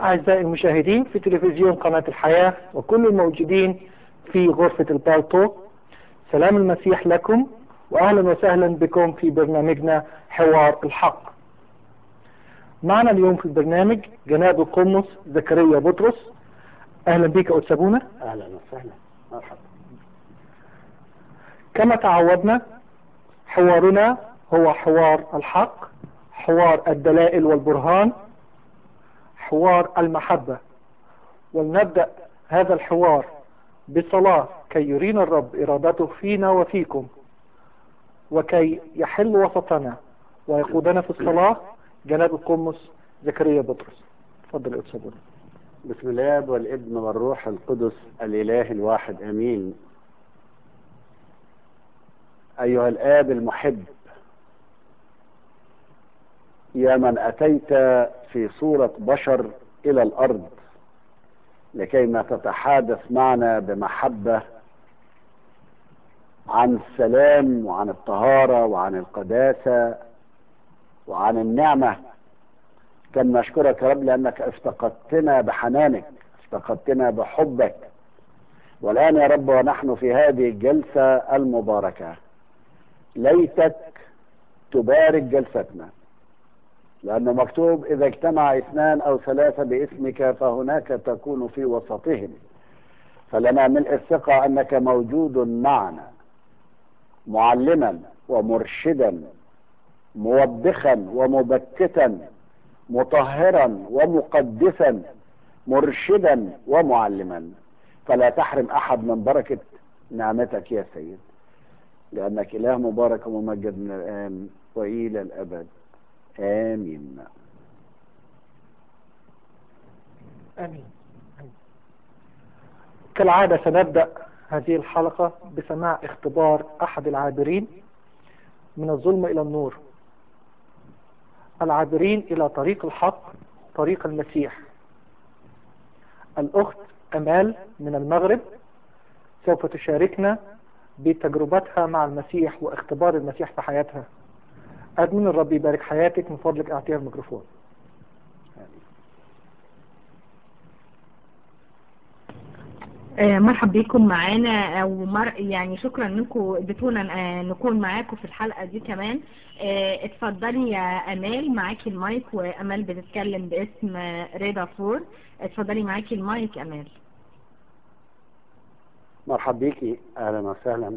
أعزائي المشاهدين في تلفزيون قناة الحياة وكل الموجودين في غرفة البالتو سلام المسيح لكم وأهلا وسهلا بكم في برنامجنا حوار الحق معنا اليوم في البرنامج جناب القمص زكريا بطرس أهلا بك يا أتسابونا اهلا وسهلا مرحبا كما تعودنا حوارنا هو حوار الحق حوار الدلائل والبرهان حوار المحبة ولنبدأ هذا الحوار بصلاة كي يرينا الرب إرادته فينا وفيكم وكي يحل وسطنا ويقودنا في الصلاة جناب القمص زكريا بطرس تفضل يا أستاذ بطرس. بسم الله والابن والروح القدس الاله الواحد امين ايها الاب المحب يا من اتيت في صوره بشر الى الارض لكيما تتحادث معنا بمحبه عن السلام وعن الطهاره وعن القداسه وعن النعمه كم نشكرك يا رب لانك افتقدتنا بحنانك افتقدتنا بحبك والان يا رب ونحن في هذه الجلسه المباركه ليتك تبارك جلستنا لأنه مكتوب إذا اجتمع اثنان أو ثلاثة باسمك فهناك تكون في وسطهم فلنا ملء الثقة أنك موجود معنا معلما ومرشدا موبخا ومبكتا مطهرا ومقدسا مرشدا ومعلما فلا تحرم أحد من بركة نعمتك يا سيد لأنك إله مبارك وممجد من الآن وإلى الأبد آمين آمين آمين. كالعادة سنبدأ هذه الحلقة بسماع اختبار أحد العابرين من الظلم إلى النور العابرين إلى طريق الحق طريق المسيح الأخت أمال من المغرب سوف تشاركنا بتجربتها مع المسيح واختبار المسيح في حياتها أدمن الرب يبارك حياتك من فضلك أعطيها الميكروفون آه، مرحب بكم معانا او مر... يعني شكرا انكم اديتونا آه، نكون معاكم في الحلقه دي كمان آه، اتفضلي يا امال معاكي المايك وامال بتتكلم باسم آه، رضا فور اتفضلي معاكي المايك امال مرحب بيكي أهلا وسهلا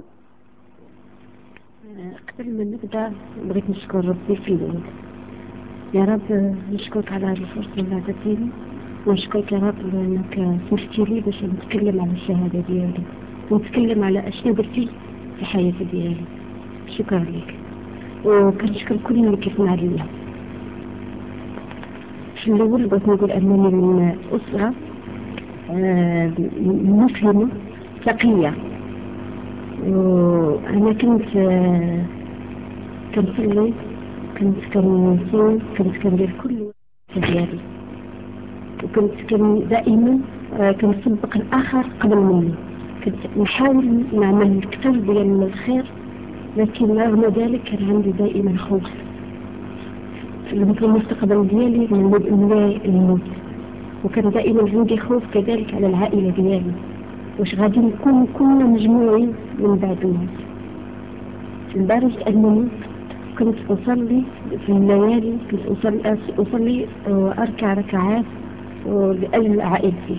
قبل ما نبدا بغيت نشكر ربي في الأول يا رب نشكرك على هذه الفرصة اللي عطيتيني ونشكرك يا رب لأنك سمحتي لي باش نتكلم على الشهادة ديالي ونتكلم على أشنو درتي في حياتي ديالي شكرا لك وكنشكر كل اللي كيسمع ليا في الأول بغيت نقول أنني من أسرة آه، مسلمة تقية وأنا كنت آه، كنصلي كنت كنصوم كنت كندير كل الوقت ديالي وكنت كن دائما آه، كنسبق الآخر قبل مني كنت نحاول نعمل الكثير ديال الخير لكن رغم ذلك كان عندي دائما خوف في المستقبل ديالي من من الموت وكان دائما عندي خوف كذلك على العائلة ديالي واش غادي نكون كلنا مجموعين من بعد الموت لدرجة أنني كنت أصلي في الليالي كنت أصلي, أصلي وأركع ركعات لأجل عائلتي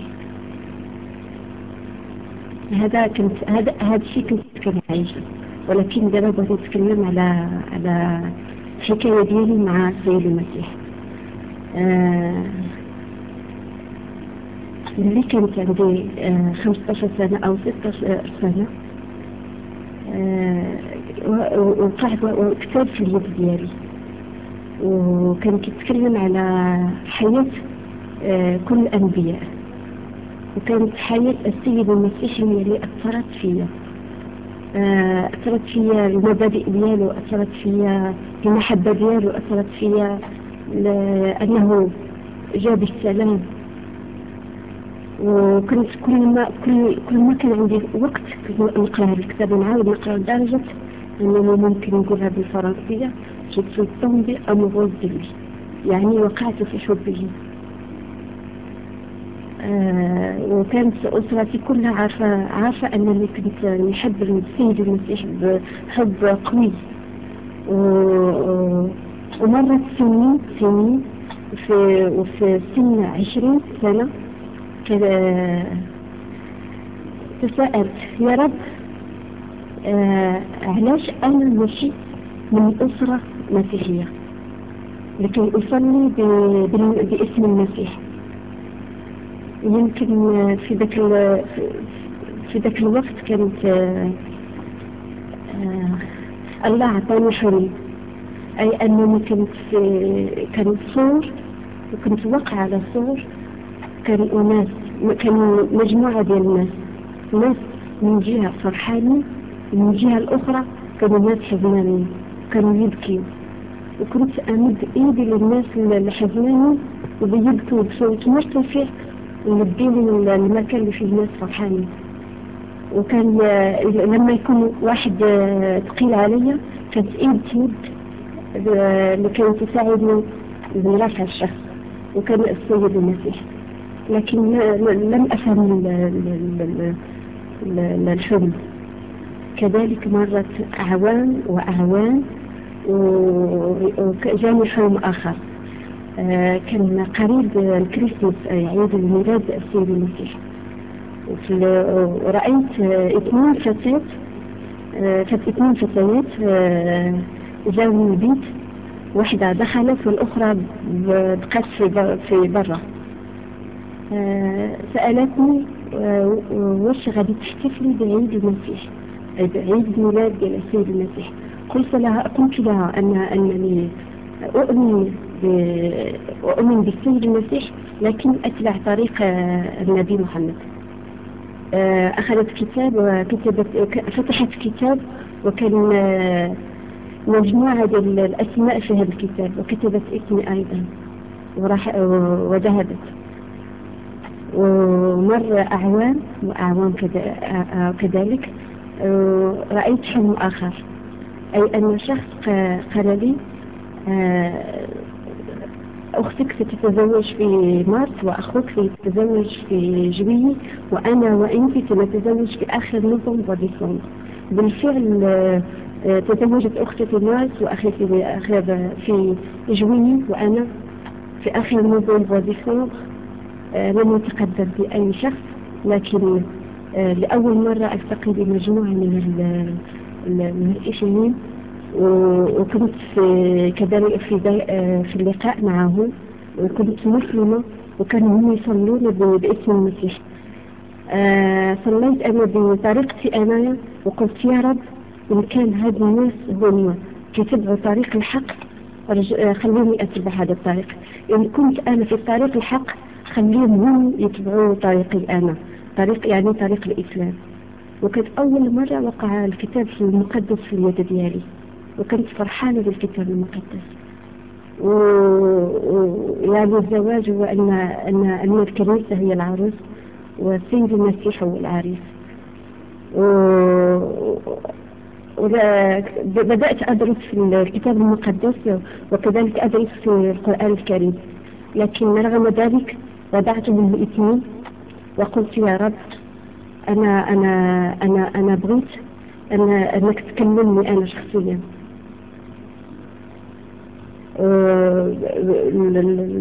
هذا كنت هذا هذا الشيء كنت كنعيشه ولكن دابا بغيت نتكلم على على الحكاية ديالي مع السيد المسيح آه ملي كانت عندي آه 15 سنة أو 16 سنة آه وقعت كتاب في اليد ديالي وكان كيتكلم على حياة آه كل الأنبياء وكانت حياة السيد المسيح هي اللي أثرت فيا آه أثرت فيا المبادئ ديالو أثرت فيا المحبة ديالو أثرت فيا أنه جاب السلام وكنت كل ما كل كل ما كان عندي وقت كنت نقرا هذا الكتاب ونعاود نقرا لدرجة أنني ممكن نقولها بالفرنسية je suis tombée amoureuse de lui يعني وقعت في حبه آه، وكانت أسرتي كلها عارفة عارفة أنني كنت نحب السيد المسيح بحب قوي و- ومرت سنين سنين في وفي سن عشرين سنة كذا تساءلت يا رب آه علاش أنا ماشي من أسرة مسيحية لكي أصلي ب- بال- باسم المسيح يمكن آه، في ذاك ال- في- في ذاك الوقت كانت آه، آه، الله عطاني حلم أي أنني كنت في كانت صور وكنت واقعة على صور كان أناس كانوا مجموعة ديال الناس ناس من جهة فرحانين ومن الجهة الأخرى كانوا ناس حزنانين كانوا يبكيوا وكنت أمد إيدي للناس اللي حزنانين وبيبكوا بصوت مرتفع ومديني المكان اللي فيه الناس فرحانين وكان آه، لما يكون واحد آه، ثقيل عليا كانت ايد تمد آه، لكي تساعدني برفع الشخص وكان السيد المسيح لكن لا- لا- لم أفهم ال- ال- ال- ال- الحلم كذلك مرت أعوام وأعوام و- وجاني حلم آخر آه، كان قريب الكريسماس أي عيد الميلاد السيد المسيح وفي ال- ورأيت آه، اثنين فتاة آه، فت- اثنين فتيات آه، جاوا البيت واحدة دخلت والأخرى ب- بقت في ب- في برا آه، سألتني آه، واش غادي تحتفلي بعيد المسيح أي بعيد ميلاد ديال السيد المسيح قلت لها قلت لها أن أنني أؤمن ب- أؤمن بالسيد المسيح لكن أتبع طريق آه، النبي محمد آه، أخذت كتاب وكتبت ك- فتحت كتاب وكان آه، مجموعة ديال الأسماء في هذا الكتاب وكتبت اسمي أيضا وراح وذهبت ومر أعوام وأعوام كذا- آه، آه، كذلك آه، رأيت حلم آخر أي أن شخص ق- قال لي آه، أختك ستتزوج في مارس وأخوك سيتزوج في جويي وأنا وأنت سنتزوج في آخر نوفمبر وديسمبر بالفعل آه، آه، تزوجت أختي في مارس وأخي في آخر في جويي وأنا في آخر نوفمبر وديسمبر آه، لم يتقدم بأي شخص لكن آه، لأول مرة ألتقي بمجموعة من ال- ال- المسيحيين و- وكنت في كذلك في دي- آه، في اللقاء معهم وكنت مسلمة وكانوا هم يصلون ب- باسم المسيح آه، صليت أنا بطريقتي أنا وقلت يا رب إن كان هاد الناس هم كيتبعوا طريق الحق رج- آه، خلوني أتبع هذا الطريق إن كنت أنا في طريق الحق خليهم هم يتبعوا طريقي أنا طريق يعني طريق الإسلام وكانت أول مرة وقع الكتاب المقدس في اليد ديالي وكنت فرحانة بالكتاب المقدس ويعني الزواج هو أن أن أن الكنيسة هي العروس والسيد المسيح هو العريس و- ولا- بدأت أدرس في الكتاب المقدس وكذلك أدرس في القرآن الكريم لكن رغم ذلك وضعتهم الاثنين وقلت يا رب أنا أنا أنا أنا بغيت أن أنك تكلمني أنا شخصيا آه، ال- ال-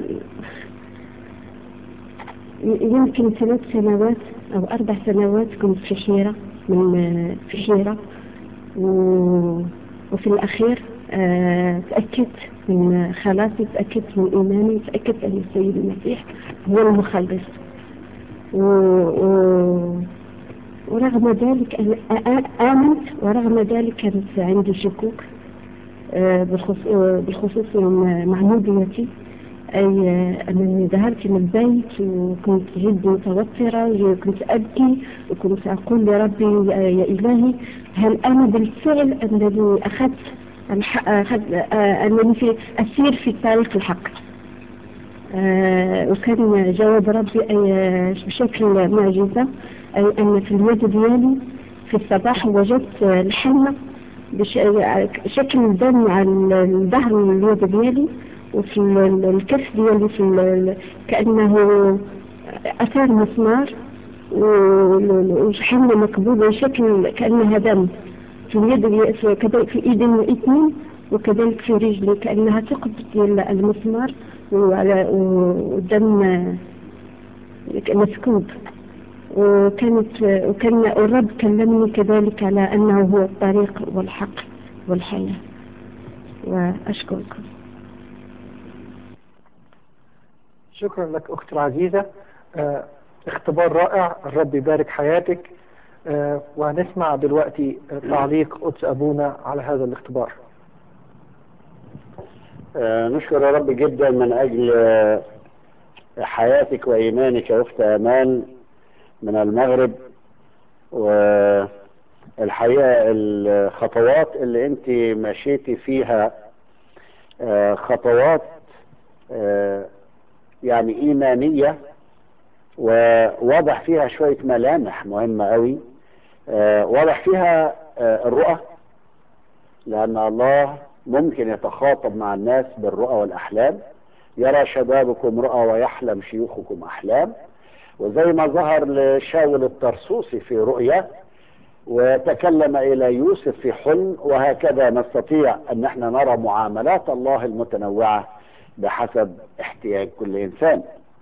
يمكن ثلاث سنوات أو أربع سنوات كنت في حيرة من في حيرة و- وفي الأخير آه، تأكدت من خلاصي تأكدت من إيماني تأكدت أن السيد المسيح هو المخلص و... و... ورغم ذلك أنا آ- آمنت ورغم ذلك كانت عندي شكوك آه، بالخص- آه، بالخصوص من معموديتي أي آه، أنني ذهبت من البيت وكنت جد متوترة وكنت أبكي وكنت أقول لربي يا يا إلهي هل أنا بالفعل أنني أخذت الح- أخذ- آه، أنني في أسير في طريق الحق آه، وكان جواب ربي أي آه، بشكل معجزة أي أن في اليد ديالي في الصباح وجدت آه، الحنة بشكل دم على الظهر اليد ديالي وفي ال- ال- الكف ديالي في ال- كأنه أثار مسمار و- وشحنة مكبوبة شكل كأنها دم في اليد كذلك في إيد الاثنين وكذلك في رجلي كأنها ثقب ديال المسمار وعلى والدم مسكوب وكانت وكان الرب كلمني كذلك على أنه هو الطريق والحق والحياة وأشكركم شكرا لك أختي العزيزة آه، اختبار رائع الرب يبارك حياتك آه، وهنسمع دلوقتي تعليق قدس أبونا على هذا الاختبار آه، نشكر يا رب جدا من أجل آه، حياتك وإيمانك يا أخت أمان من المغرب والحقيقة الخطوات اللي أنت مشيتي فيها آه، خطوات آه، يعني إيمانية وواضح فيها شوية ملامح مهمة قوي آه، واضح فيها آه، الرؤى لأن الله ممكن يتخاطب مع الناس بالرؤى والأحلام يرى شبابكم رؤى ويحلم شيوخكم أحلام وزي ما ظهر لشاول الطرسوسي في رؤيا وتكلم إلى يوسف في حلم وهكذا نستطيع أن احنا نرى معاملات الله المتنوعة بحسب احتياج كل إنسان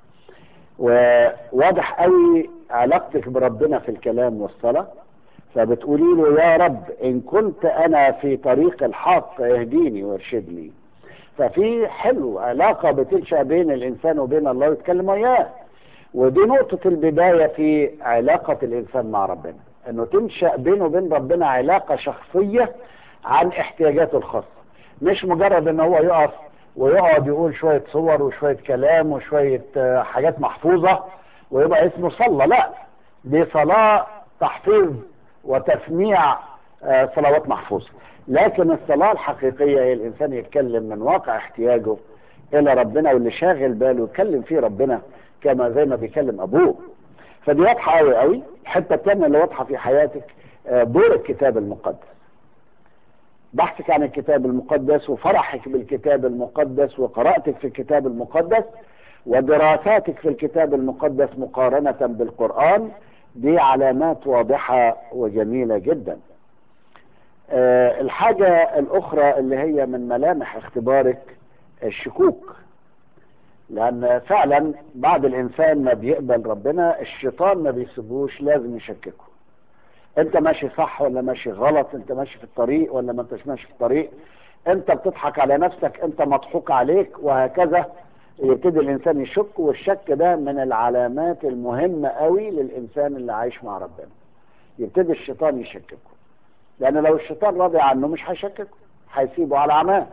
وواضح قوي علاقتك بربنا في الكلام والصلاة فبتقولي له يا رب إن كنت أنا في طريق الحق اهديني وارشدني ففي حلو علاقة بتنشأ بين الإنسان وبين الله ويتكلم وياه ودي نقطة البداية في علاقة الإنسان مع ربنا إنه تنشأ بينه وبين ربنا علاقة شخصية عن احتياجاته الخاصة مش مجرد إن هو يقف ويقعد يقول شوية صور وشوية كلام وشوية آه، حاجات محفوظة ويبقى اسمه صلى لا دي صلاة تحفيظ وتسميع آه، صلوات محفوظة لكن الصلاة الحقيقية هي الإنسان يتكلم من واقع احتياجه إلى ربنا واللي شاغل باله يكلم فيه ربنا كما زي ما بيكلم أبوه فدي واضحة أوي أوي الحتة التانية اللي واضحة في حياتك آه، دور الكتاب المقدس بحثك عن الكتاب المقدس وفرحك بالكتاب المقدس وقراءتك في الكتاب المقدس ودراساتك في الكتاب المقدس مقارنة بالقرآن دي علامات واضحة وجميلة جدا آه، الحاجة الأخرى اللي هي من ملامح اختبارك الشكوك لأن فعلا بعد الإنسان ما بيقبل ربنا الشيطان ما بيسيبوش لازم يشككه أنت ماشي صح ولا ماشي غلط أنت ماشي في الطريق ولا ما أنتش ماشي في الطريق أنت بتضحك على نفسك أنت مضحوك عليك وهكذا يبتدي الإنسان يشك والشك ده من العلامات المهمة قوي للإنسان اللي عايش مع ربنا يبتدي الشيطان يشككه لأن لو الشيطان راضي عنه مش هيشككه هيسيبه على عماه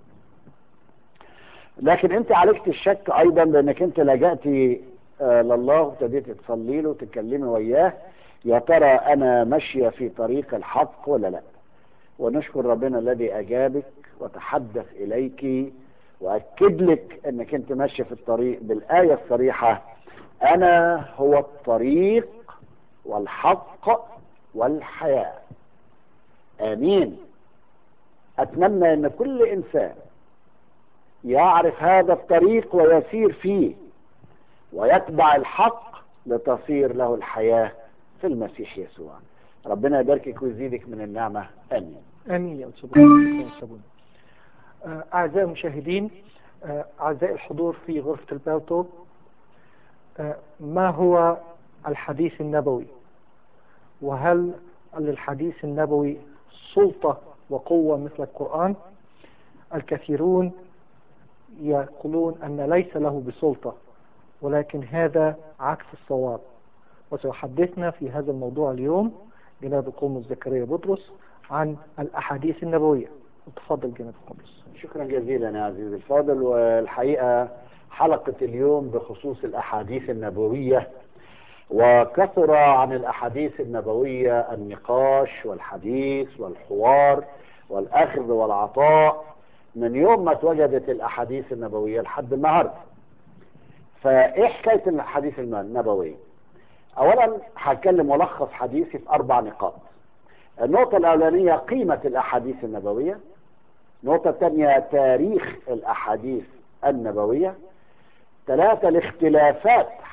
لكن انت عالجت الشك ايضا بانك انت لجأتي آه لله وابتديت تصلي له وتتكلمي وياه يا ترى انا ماشيه في طريق الحق ولا لا ونشكر ربنا الذي اجابك وتحدث اليك واكد لك انك انت ماشيه في الطريق بالايه الصريحه انا هو الطريق والحق والحياه امين اتمنى ان كل انسان يعرف هذا الطريق ويسير فيه ويتبع الحق لتصير له الحياة في المسيح يسوع ربنا يباركك ويزيدك من النعمة آمين آمين يا أستاذ شكرا يا أستاذ بونا. آه، أعزائي المشاهدين آه، أعزائي الحضور في غرفة البالتوب آه، ما هو الحديث النبوي وهل للحديث النبوي سلطة وقوة مثل القرآن الكثيرون يقولون أن ليس له بسلطة ولكن هذا عكس الصواب وسيحدثنا في هذا الموضوع اليوم جناب القومس زكريا بطرس عن الأحاديث النبوية تفضل جناب القومس شكرا جزيلا يا عزيزي الفاضل والحقيقة حلقة اليوم بخصوص الأحاديث النبوية وكثر عن الأحاديث النبوية النقاش والحديث والحوار والأخذ والعطاء من يوم ما اتوجدت الأحاديث النبوية لحد النهاردة فإيه حكاية الأحاديث النبوية أولا هتكلم ملخص حديثي في أربع نقاط النقطة الأولانية قيمة الأحاديث النبوية النقطة الثانية تاريخ الأحاديث النبوية ثلاثة الاختلافات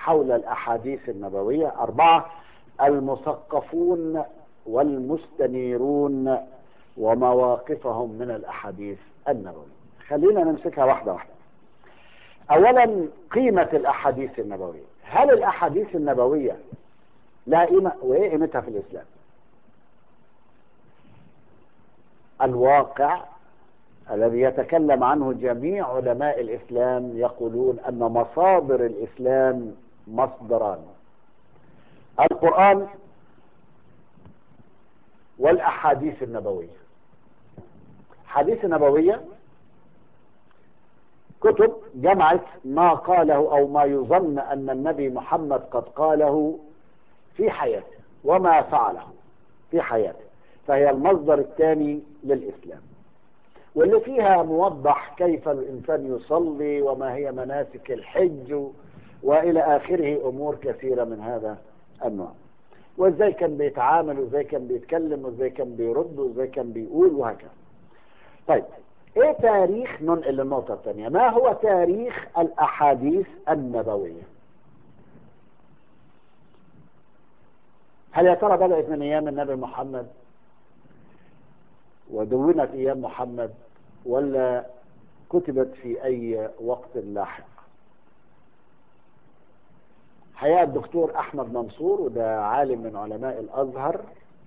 حول الأحاديث النبوية أربعة المثقفون والمستنيرون ومواقفهم من الأحاديث النبوية خلينا نمسكها واحدة واحدة أولا قيمة الأحاديث النبوية هل الأحاديث النبوية لها قيمة وإيه قيمتها في الإسلام الواقع الذي يتكلم عنه جميع علماء الإسلام يقولون أن مصادر الإسلام مصدران القرآن والأحاديث النبوية حديث النبوية كتب جمعت ما قاله أو ما يظن أن النبي محمد قد قاله في حياته وما فعله في حياته فهي المصدر الثاني للإسلام واللي فيها موضح كيف الإنسان يصلي وما هي مناسك الحج وإلى آخره أمور كثيرة من هذا النوع وإزاي كان بيتعامل وإزاي كان بيتكلم وإزاي كان بيرد وإزاي كان بيقول وهكذا طيب إيه تاريخ ننقل للنقطة الثانية ما هو تاريخ الأحاديث النبوية هل يا ترى بدأت من أيام النبي محمد ودونت أيام محمد ولا كتبت في أي وقت لاحق حقيقة الدكتور أحمد منصور وده عالم من علماء الأزهر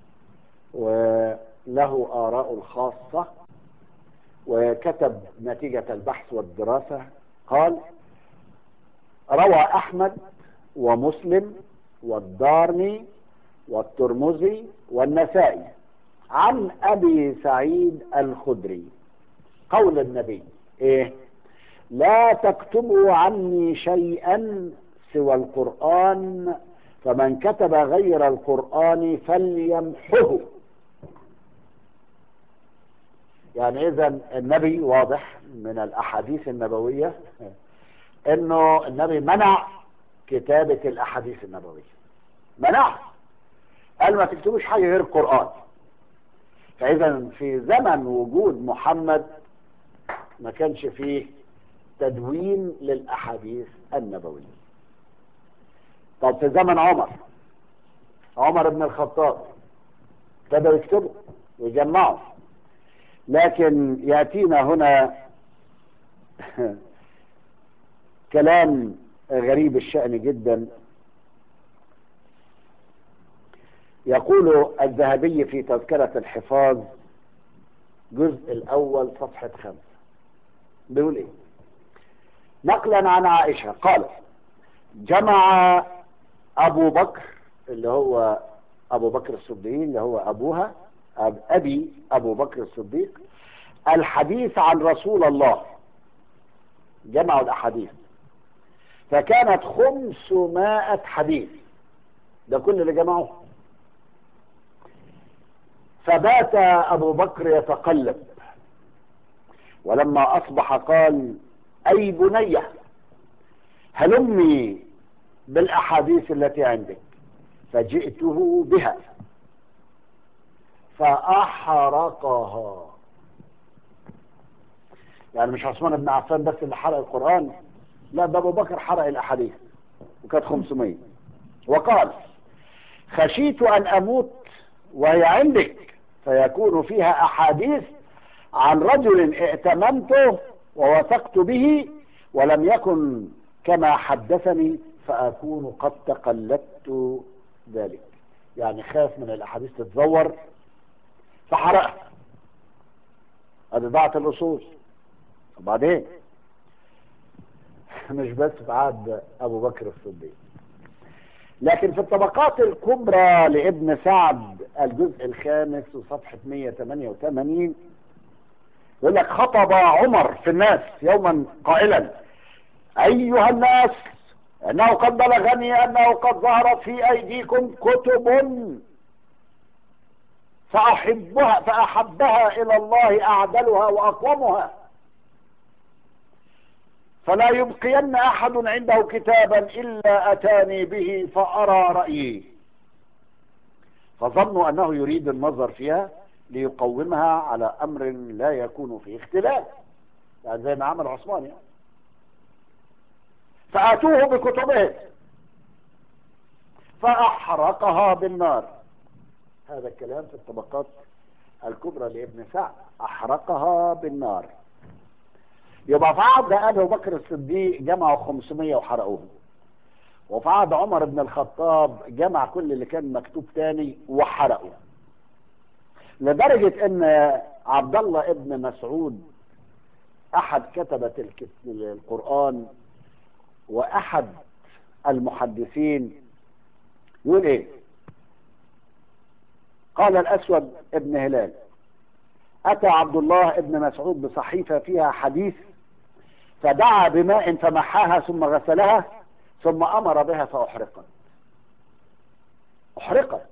وله آراء الخاصة وكتب نتيجة البحث والدراسة قال روى أحمد ومسلم والدارمي والترمذي والنسائي عن أبي سعيد الخدري قول النبي إيه لا تكتبوا عني شيئا سوى القرآن فمن كتب غير القرآن فليمحه يعني إذا النبي واضح من الأحاديث النبوية إنه النبي منع كتابة الأحاديث النبوية منع قال ما تكتبوش حاجة غير القرآن فإذا في زمن وجود محمد ما كانش فيه تدوين للأحاديث النبوية طب في زمن عمر عمر بن الخطاب ابتدوا يكتبوا ويجمعوا لكن يأتينا هنا كلام غريب الشأن جدا يقول الذهبي في تذكرة الحفاظ جزء الأول صفحة خمسة بيقول إيه نقلا عن عائشة قالت جمع أبو بكر اللي هو أبو بكر الصديق اللي هو أبوها أب أبي أبو بكر الصديق الحديث عن رسول الله جمعوا الأحاديث فكانت خمسمائة حديث ده كل اللي جمعوه فبات أبو بكر يتقلب ولما أصبح قال أي بنية هلمي بالأحاديث التي عندك فجئته بها فأحرقها يعني مش عثمان بن عفان بس اللي حرق القرآن لا ده أبو بكر حرق الأحاديث وكانت 500 وقال خشيت أن أموت وهي عندك فيكون فيها أحاديث عن رجل ائتمنته ووثقت به ولم يكن كما حدثني فأكون قد تقلدت ذلك يعني خاف من الأحاديث تتزور فحرقها هذه ضاعت الأصول وبعدين مش بس في عهد أبو بكر الصديق لكن في الطبقات الكبرى لابن سعد الجزء الخامس وصفحة 188 يقول لك خطب عمر في الناس يوما قائلا أيها الناس أنه قد بلغني أنه قد ظهرت في أيديكم كتب فأحبها فأحبها إلى الله أعدلها وأقومها فلا يبقين أحد عنده كتابا إلا أتاني به فأرى رأيي فظنوا أنه يريد النظر فيها ليقومها على أمر لا يكون فيه اختلاف يعني زي ما عمل عثمان يعني فأتوه بكتبه فأحرقها بالنار هذا الكلام في الطبقات الكبرى لابن سعد أحرقها بالنار يبقى في عهد أبو بكر الصديق جمعوا 500 وحرقوهم وفي عهد عمر بن الخطاب جمع كل اللي كان مكتوب تاني وحرقه لدرجة ان عبد الله ابن مسعود احد كتبة الك- القرآن واحد المحدثين يقول ايه قال الاسود ابن هلال اتى عبد الله ابن مسعود بصحيفة فيها حديث فدعا بماء فمحاها ثم غسلها ثم امر بها فاحرقت احرقت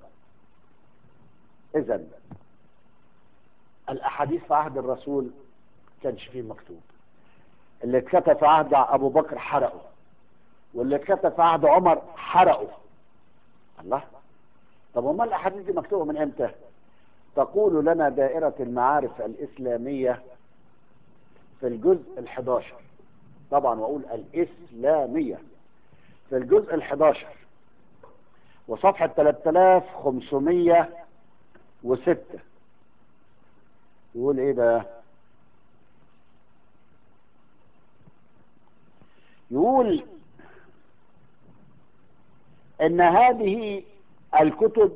اذا الاحاديث في عهد الرسول كانش فيه مكتوب اللي اتكتب في عهد ابو بكر حرقه واللي اتكتب في عهد عمر حرقه الله طب امال الاحاديث دي مكتوبه من امتى تقول لنا دائره المعارف الاسلاميه في الجزء الحداشر طبعا واقول الاسلاميه في الجزء الحداشر وصفحه 3506 يقول ايه بقى يقول ان هذه الكتب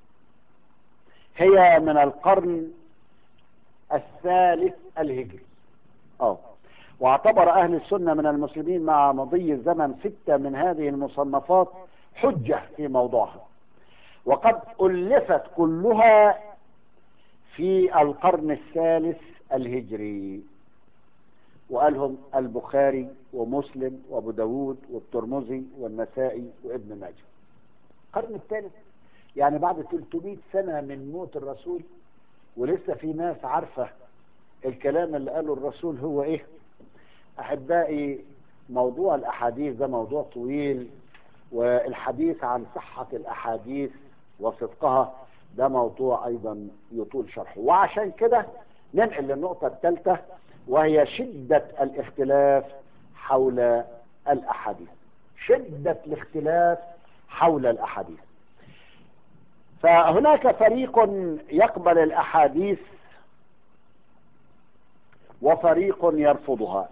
هي من القرن الثالث الهجري اه واعتبر اهل السنة من المسلمين مع مضي الزمن ستة من هذه المصنفات حجة في موضوعها وقد ألفت كلها في القرن الثالث الهجري وقالهم البخاري ومسلم وابو داود والترمذي والنسائي وابن ماجه القرن الثالث يعني بعد 300 سنة من موت الرسول ولسه في ناس عارفة الكلام اللي قاله الرسول هو ايه احبائي موضوع الاحاديث ده موضوع طويل والحديث عن صحة الاحاديث وصدقها ده موضوع ايضا يطول شرحه وعشان كده ننقل للنقطة الثالثة وهي شدة الاختلاف حول الاحاديث شدة الاختلاف حول الاحاديث فهناك فريق يقبل الاحاديث وفريق يرفضها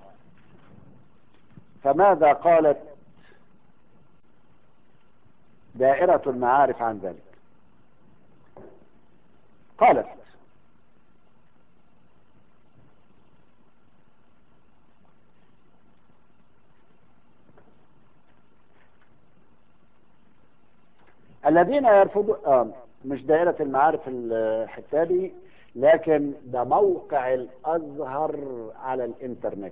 فماذا قالت دائرة المعارف عن ذلك قالت الذين يرفضون آه مش دائرة المعارف الحتة دي لكن ده موقع الأزهر على الإنترنت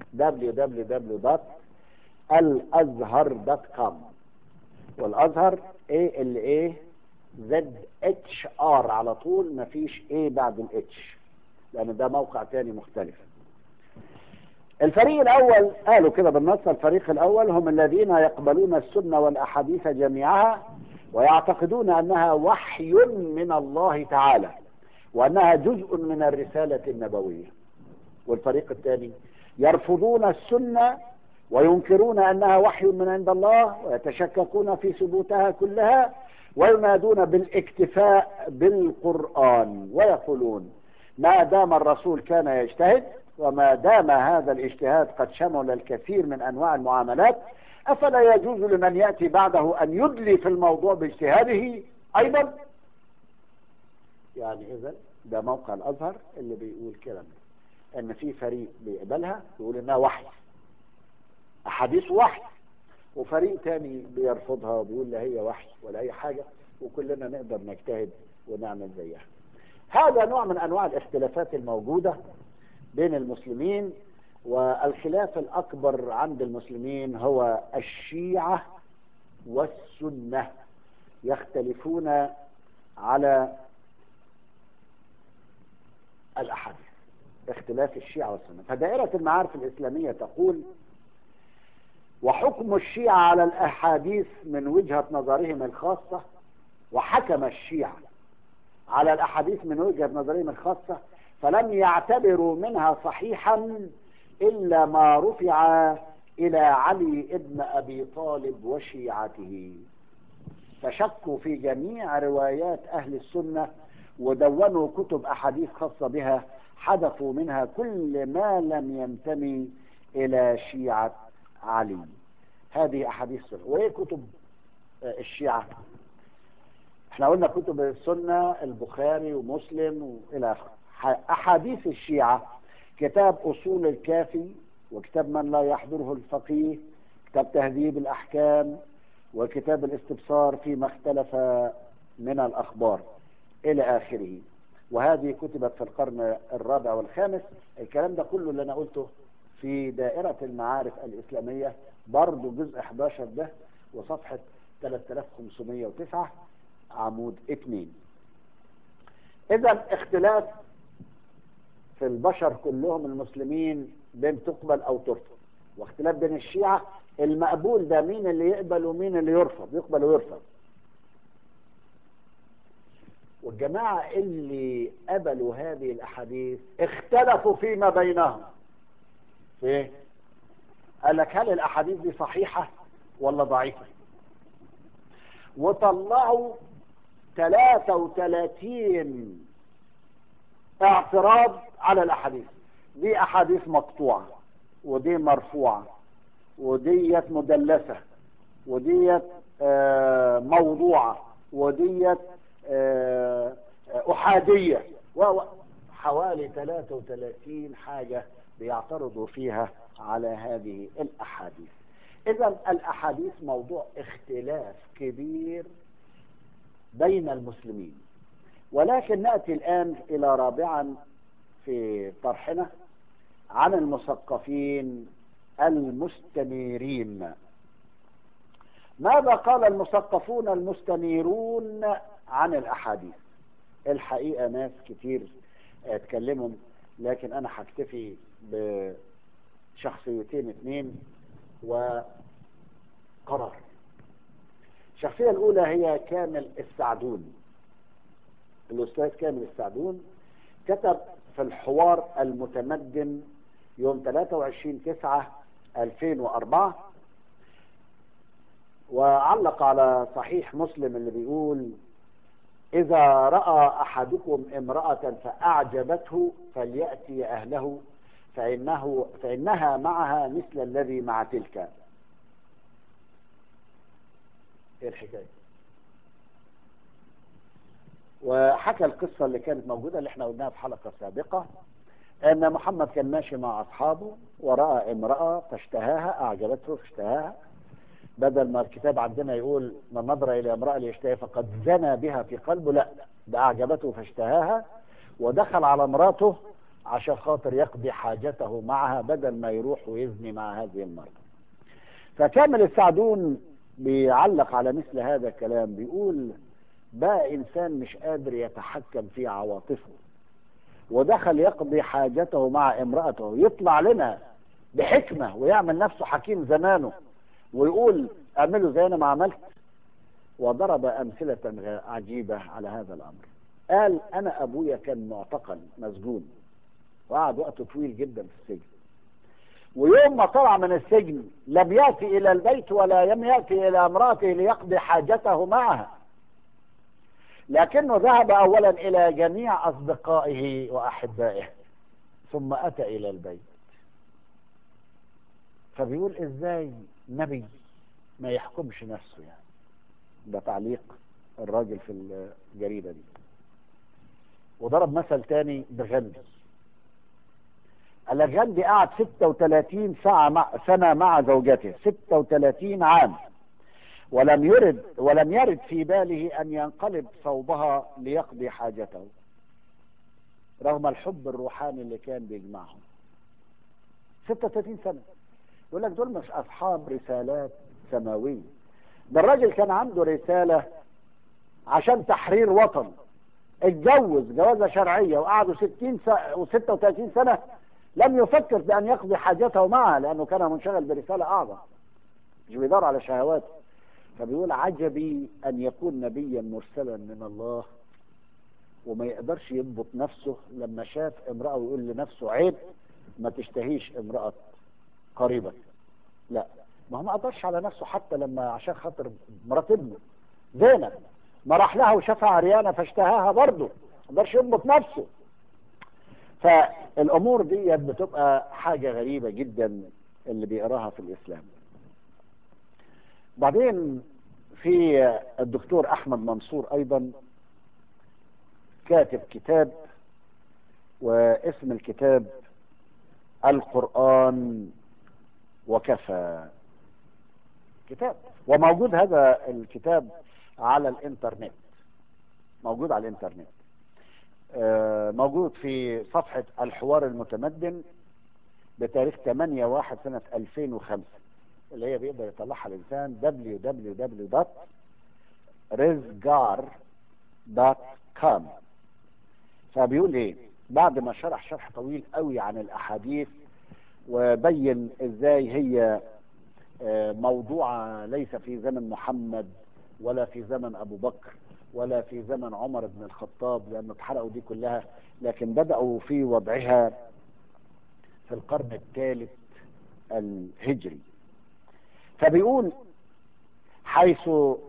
www.الازهر.com والازهر ايه ال ايه زد اتش ار على طول مفيش ايه بعد الاتش لان ده موقع تاني مختلف الفريق الاول قالوا كده بالنص الفريق الاول هم الذين يقبلون السنه والاحاديث جميعها ويعتقدون انها وحي من الله تعالى وانها جزء من الرساله النبويه والفريق الثاني يرفضون السنه وينكرون انها وحي من عند الله ويتشككون في ثبوتها كلها وينادون بالاكتفاء بالقران ويقولون ما دام الرسول كان يجتهد وما دام هذا الاجتهاد قد شمل الكثير من انواع المعاملات افلا يجوز لمن ياتي بعده ان يدلي في الموضوع باجتهاده ايضا يعني اذا ده موقع الازهر اللي بيقول كده ان في فريق بيقبلها يقول انها وحي احاديث وحي وفريق تاني بيرفضها وبيقول لا هي وحي ولا اي حاجة وكلنا نقدر نجتهد ونعمل زيها هذا نوع من انواع الاختلافات الموجودة بين المسلمين والخلاف الاكبر عند المسلمين هو الشيعة والسنة يختلفون على الاحاديث اختلاف الشيعة والسنة فدائرة المعارف الاسلامية تقول وحكم الشيعة على الأحاديث من وجهة نظرهم الخاصة وحكم الشيعة على الأحاديث من وجهة نظرهم الخاصة فلم يعتبروا منها صحيحا إلا ما رفع إلى علي ابن أبي طالب وشيعته فشكوا في جميع روايات أهل السنة ودونوا كتب أحاديث خاصة بها حذفوا منها كل ما لم ينتمي إلى شيعة علي هذه أحاديث السنة وإيه كتب الشيعة احنا قلنا كتب السنة البخاري ومسلم وإلى آخره أحاديث الشيعة كتاب أصول الكافي وكتاب من لا يحضره الفقيه كتاب تهذيب الأحكام وكتاب الاستبصار فيما اختلف من الأخبار إلى آخره وهذه كتبت في القرن الرابع والخامس الكلام ده كله اللي أنا قلته في دائرة المعارف الإسلامية برضه جزء 11 ده وصفحة 3509 عمود 2 إذا اختلاف في البشر كلهم المسلمين بين تقبل أو ترفض واختلاف بين الشيعة المقبول ده مين اللي يقبل ومين اللي يرفض يقبل ويرفض والجماعة اللي قبلوا هذه الأحاديث اختلفوا فيما بينهم في قال لك هل الأحاديث دي صحيحة ولا ضعيفة وطلعوا 33 اعتراض على الأحاديث دي أحاديث مقطوعة ودي مرفوعة وديت مدلسة وديت آه موضوعة وديت آه أحادية حوالي 33 حاجة بيعترضوا فيها على هذه الأحاديث إذا الأحاديث موضوع اختلاف كبير بين المسلمين ولكن نأتي الآن إلى رابعا في طرحنا عن المثقفين المستنيرين ماذا قال المثقفون المستنيرون عن الأحاديث الحقيقة ناس كتير اتكلموا لكن أنا هكتفي بشخصيتين اثنين وقرار الشخصية الأولى هي كامل السعدون الأستاذ كامل السعدون كتب في الحوار المتمدن يوم 23 9 2004 وعلق على صحيح مسلم اللي بيقول إذا رأى أحدكم امرأة فأعجبته فليأتي أهله فإنه فإنها معها مثل الذي مع تلك إيه الحكاية وحكى القصة اللي كانت موجودة اللي احنا قلناها في حلقة سابقة ان محمد كان ماشي مع اصحابه ورأى امرأة فاشتهاها اعجبته فاشتهاها بدل ما الكتاب عندنا يقول من نظر الى امرأة ليشتهي فقد زنى بها في قلبه لا ده اعجبته فاشتهاها ودخل على مراته عشان خاطر يقضي حاجته معها بدل ما يروح ويزني مع هذه المرأة فكامل السعدون بيعلق على مثل هذا الكلام بيقول بقى انسان مش قادر يتحكم في عواطفه ودخل يقضي حاجته مع امرأته يطلع لنا بحكمة ويعمل نفسه حكيم زمانه ويقول اعملوا زي انا ما عملت وضرب امثلة عجيبة على هذا الامر قال انا ابويا كان معتقل مسجون وقعد وقت طويل جدا في السجن ويوم ما طلع من السجن لم يأتي الى البيت ولا لم يأتي الى امرأته ليقضي حاجته معها لكنه ذهب اولا الى جميع اصدقائه واحبائه ثم اتى الى البيت فبيقول ازاي نبي ما يحكمش نفسه يعني ده تعليق الراجل في الجريدة دي وضرب مثل تاني بغندي قال لك غندي قعد 36 ساعة مع سنة مع زوجته 36 عام ولم يرد ولم يرد في باله ان ينقلب صوبها ليقضي حاجته رغم الحب الروحاني اللي كان بيجمعهم 36 سنة يقول لك دول مش اصحاب رسالات سماوية ده الراجل كان عنده رسالة عشان تحرير وطن اتجوز جوازة شرعية وقعدوا 60 سنة و36 سنة لم يفكر بأن يقضي حاجته معها لأنه كان منشغل برسالة أعظم مش بيدور على شهواته فبيقول عجبي أن يكون نبيا مرسلا من الله وما يقدرش يضبط نفسه لما شاف امرأة ويقول لنفسه عيب ما تشتهيش امرأة قريبك لا ما هو ما قدرش على نفسه حتى لما عشان خاطر مرات ابنه زينب ما راح لها وشافها عريانة فاشتهاها برضه ما قدرش يضبط نفسه فالامور دي بتبقى حاجة غريبة جدا اللي بيقراها في الاسلام بعدين في الدكتور احمد منصور ايضا كاتب كتاب واسم الكتاب القرآن وكفى كتاب وموجود هذا الكتاب على الانترنت موجود على الانترنت آه، موجود في صفحة الحوار المتمدن بتاريخ 8 واحد سنة 2005 اللي هي بيقدر يطلعها الإنسان www.rizgar.com فبيقول ايه بعد ما شرح شرح طويل قوي عن الأحاديث وبين ازاي هي آه، موضوعة ليس في زمن محمد ولا في زمن أبو بكر ولا في زمن عمر بن الخطاب لأن اتحرقوا دي كلها لكن بدأوا في وضعها في القرن الثالث الهجري فبيقول حيث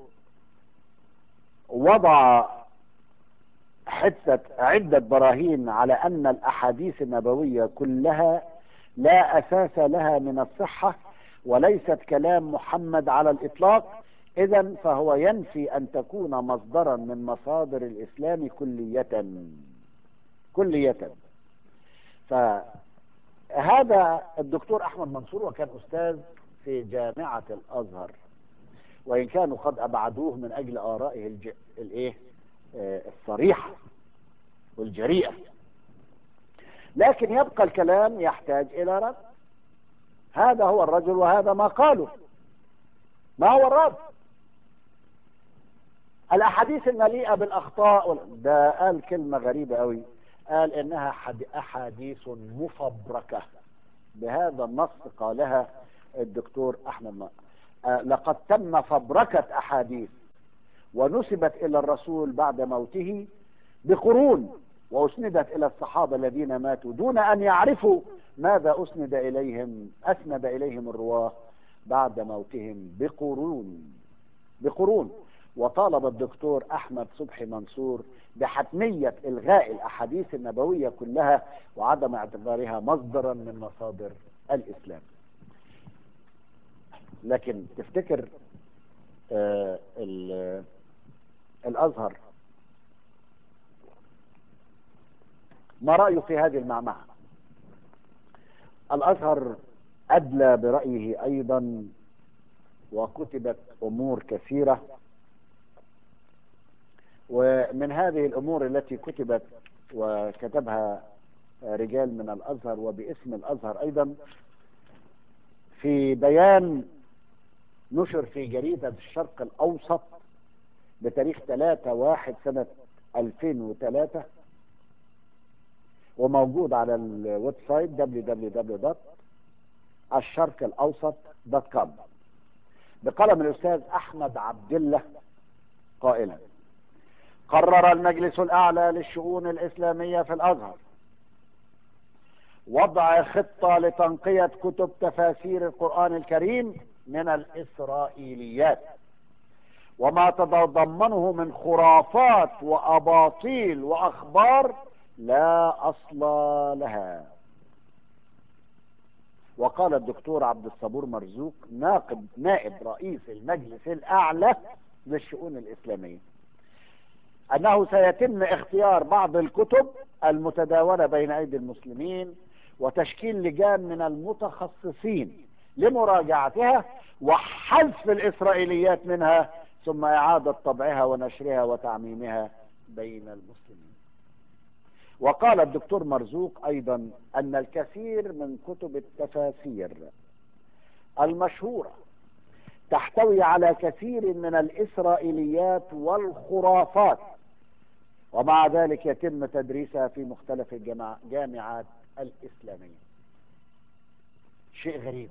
وضع حتة عدة براهين على أن الأحاديث النبوية كلها لا أساس لها من الصحة وليست كلام محمد على الإطلاق إذا فهو ينفي أن تكون مصدرا من مصادر الإسلام كلية كلية فهذا الدكتور أحمد منصور وكان أستاذ في جامعة الأزهر وإن كانوا قد أبعدوه من أجل آرائه الج... الإيه؟ آه، الصريحة والجريئة لكن يبقى الكلام يحتاج إلى رد هذا هو الرجل وهذا ما قاله ما هو الرد الأحاديث المليئة بالأخطاء وال- ده قال كلمة غريبة قوي قال إنها حد- أحاديث مفبركة بهذا النص قالها الدكتور أحمد ما. آه، لقد تم فبركة أحاديث ونسبت إلى الرسول بعد موته بقرون وأسندت إلى الصحابة الذين ماتوا دون أن يعرفوا ماذا أسند إليهم أسند إليهم الرواه بعد موتهم بقرون بقرون وطالب الدكتور أحمد صبحي منصور بحتمية إلغاء الأحاديث النبوية كلها وعدم اعتبارها مصدرا من مصادر الإسلام لكن تفتكر آه ال- الأزهر ما رأيه في هذه المعمعة الأزهر أدلى برأيه أيضا وكتبت أمور كثيرة ومن هذه الأمور التي كتبت وكتبها رجال من الأزهر وباسم الأزهر أيضا في بيان نشر في جريدة الشرق الأوسط بتاريخ 3 واحد سنة 2003 وموجود على الويب سايت www.الشرقالاوسط.com بقلم الاستاذ احمد عبد الله قائلا قرر المجلس الاعلى للشؤون الاسلاميه في الازهر وضع خطه لتنقيه كتب تفاسير القران الكريم من الاسرائيليات وما تتضمنه من خرافات واباطيل واخبار لا اصل لها وقال الدكتور عبد الصبور مرزوق ناقب نائب رئيس المجلس الاعلى للشؤون الاسلاميه انه سيتم اختيار بعض الكتب المتداوله بين ايدي المسلمين وتشكيل لجان من المتخصصين لمراجعتها وحذف الاسرائيليات منها ثم اعاده طبعها ونشرها وتعميمها بين المسلمين وقال الدكتور مرزوق ايضا ان الكثير من كتب التفاسير المشهوره تحتوي على كثير من الاسرائيليات والخرافات ومع ذلك يتم تدريسها في مختلف الجامعات الاسلاميه شيء غريب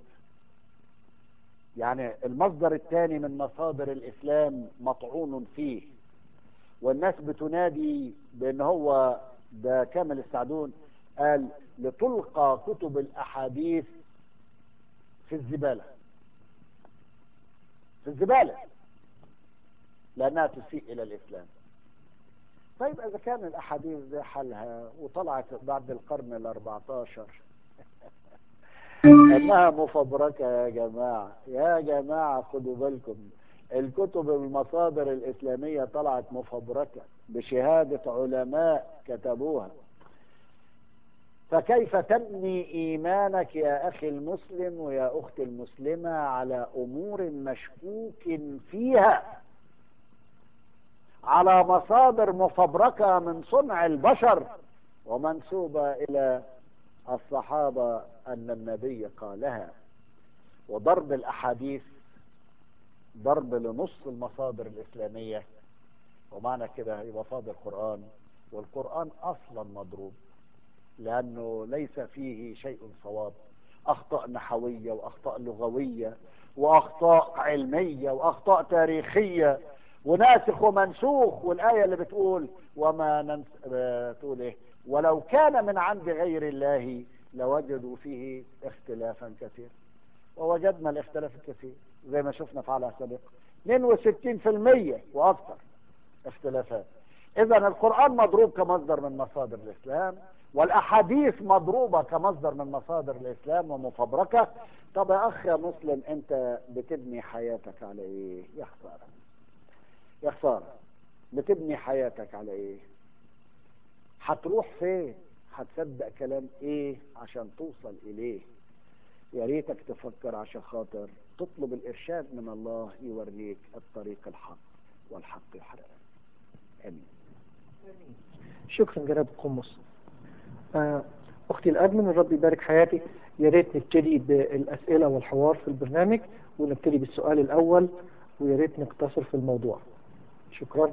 يعني المصدر الثاني من مصادر الاسلام مطعون فيه والناس بتنادي بان هو ده كامل السعدون قال لتلقى كتب الاحاديث في الزباله في الزباله لأنها تسيء إلى الإسلام طيب إذا كان الأحاديث دي حلها وطلعت بعد القرن الأربعتاشر انها مفبركة يا جماعة يا جماعة خدوا بالكم الكتب المصادر الاسلامية طلعت مفبركة بشهادة علماء كتبوها فكيف تبني ايمانك يا اخي المسلم ويا اختي المسلمة على امور مشكوك فيها على مصادر مفبركة من صنع البشر ومنسوبة الى الصحابة أن النبي قالها وضرب الأحاديث ضرب لنص المصادر الإسلامية ومعنى كده يبقى فاضل القرآن والقرآن أصلا مضروب لأنه ليس فيه شيء صواب أخطاء نحوية وأخطاء لغوية وأخطاء علمية وأخطاء تاريخية وناسخ ومنسوخ والآية اللي بتقول وما ننس... بتقول إيه ولو كان من عند غير الله لوجدوا فيه اختلافا كثيرا ووجدنا الاختلاف الكثير زي ما شفنا في على سابق 62% واكثر اختلافات اذا القرآن مضروب كمصدر من مصادر الاسلام والاحاديث مضروبة كمصدر من مصادر الاسلام ومفبركة طب يا اخ يا مسلم انت بتبني حياتك على ايه يا خسارة يا خسارة بتبني حياتك على ايه هتروح فين هتصدق كلام ايه عشان توصل اليه يا ريتك تفكر عشان خاطر تطلب الارشاد من الله يوريك الطريق الحق والحق يحرقك امين شكرا جناب القمص آه، اختي الادمن الرب يبارك حياتك يا ريت نبتدي بالاسئله والحوار في البرنامج ونبتدي بالسؤال الاول ويا ريت نقتصر في الموضوع شكرا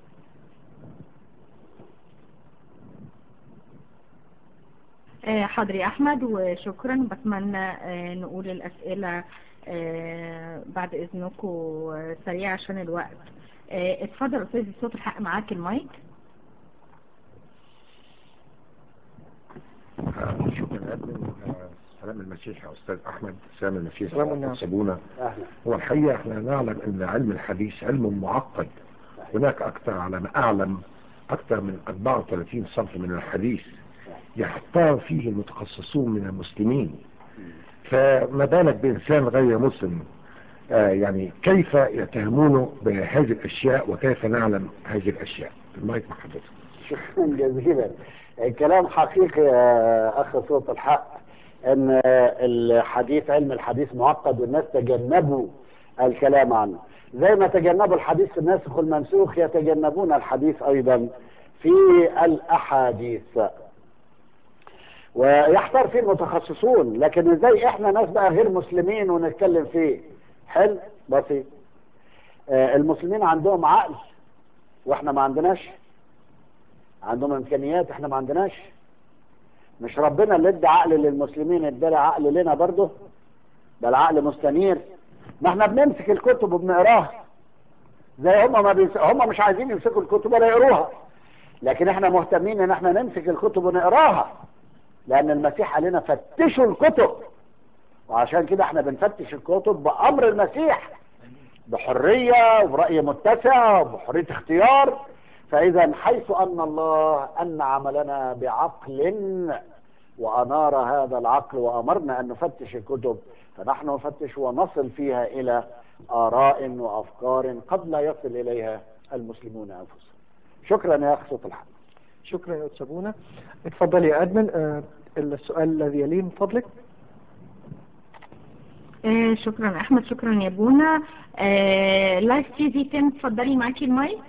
آه، حاضر يا احمد وشكرا بتمنى آه، نقول الاسئله آه، بعد اذنكم سريع عشان الوقت اتفضل استاذ صوت الحق معاك المايك شكرا أدم سلام المسيح يا أستاذ أحمد سلام المسيح سلام النعم. سابونا اهلا هو الحقيقة احنا نعلم أن علم الحديث علم معقد هناك أكثر على ما أعلم أكثر من 34 صنف من الحديث يحتار فيه المتخصصون من المسلمين فما بالك بإنسان غير مسلم آه يعني كيف يتهمونه بهذه الأشياء وكيف نعلم هذه الأشياء المايك مع حضرتك شكرا جزيلا الكلام حقيقي يا اخ صوت الحق ان الحديث علم الحديث معقد والناس تجنبوا الكلام عنه زي ما تجنبوا الحديث في الناسخ والمنسوخ يتجنبون الحديث ايضا في الاحاديث ويحتار فيه المتخصصون لكن ازاي احنا ناس بقى غير مسلمين ونتكلم فيه حلو بسيط آه، المسلمين عندهم عقل واحنا ما عندناش عندهم امكانيات احنا ما عندناش مش ربنا اللي ادى عقل للمسلمين ادى عقل لنا برضه ده العقل مستنير ما احنا بنمسك الكتب وبنقراها زي هم ما بيس... هم مش عايزين يمسكوا الكتب ولا يقروها لكن احنا مهتمين ان احنا نمسك الكتب ونقراها لان المسيح قال لنا فتشوا الكتب وعشان كده احنا بنفتش الكتب بامر المسيح بحريه وبراي متسع وبحريه اختيار فاذا حيث ان الله انعم لنا بعقل وانار هذا العقل وامرنا ان نفتش الكتب فنحن نفتش ونصل فيها الى اراء وافكار قد لا يصل اليها المسلمون انفسهم شكرا يا اخ صوت الحق شكرا يا أستاذ سابونا اتفضل يا أدمن آه، السؤال الذي يليه من فضلك آه، شكرا احمد شكرا يا بونا آه، لايف تي في 10 اتفضلي معاكي المايك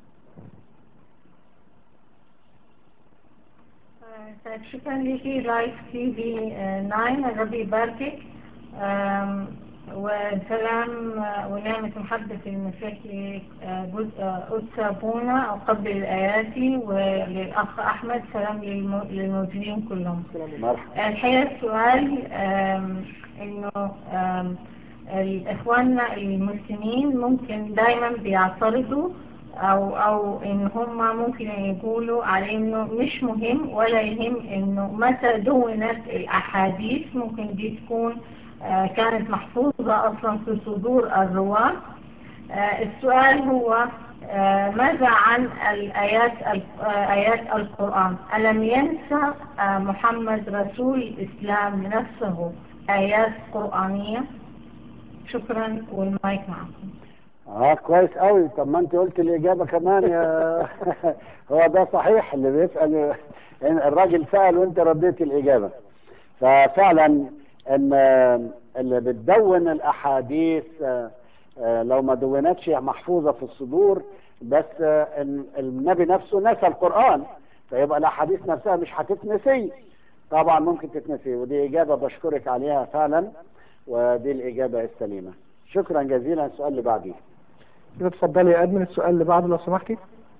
طيب شكرا ليكي لايف تي في 9 الرب يباركك آم، وسلام آه، ونعمة محبة المسيح قدس أبونا وقبل الآياتي وللأخ أحمد سلام للم- للموجودين كلهم مرحبا الحقيقة السؤال آم، إنه آم، الإخواننا المسلمين ممكن دايما بيعترضوا أو أو إن هم ممكن يقولوا على إنه مش مهم ولا يهم إنه متى دونت الأحاديث ممكن دي تكون آه، كانت محفوظة أصلا في صدور الرواة آه، السؤال هو آه، ماذا عن الآيات ال- آه، آيات القرآن ألم ينسى آه، محمد رسول الإسلام نفسه آيات قرآنية شكرا والمايك معكم اه كويس قوي طب ما انت قلت الاجابه كمان يا هو ده صحيح اللي بيسال إن الراجل سال وانت رديت الاجابه ففعلا ان اللي بتدون الاحاديث آه، آه، لو ما دونتش محفوظه في الصدور بس آه، إن النبي نفسه نسى القران فيبقى الاحاديث نفسها مش هتتنسي طبعا ممكن تتنسي ودي اجابه بشكرك عليها فعلا ودي الاجابه السليمه شكرا جزيلا السؤال اللي بعديه كده اتفضلي يا ادمن السؤال اللي بعده لو سمحتي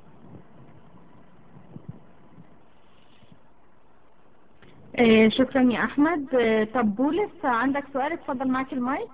آه، شكرا يا احمد آه، طب بولس عندك سؤال اتفضل معاك المايك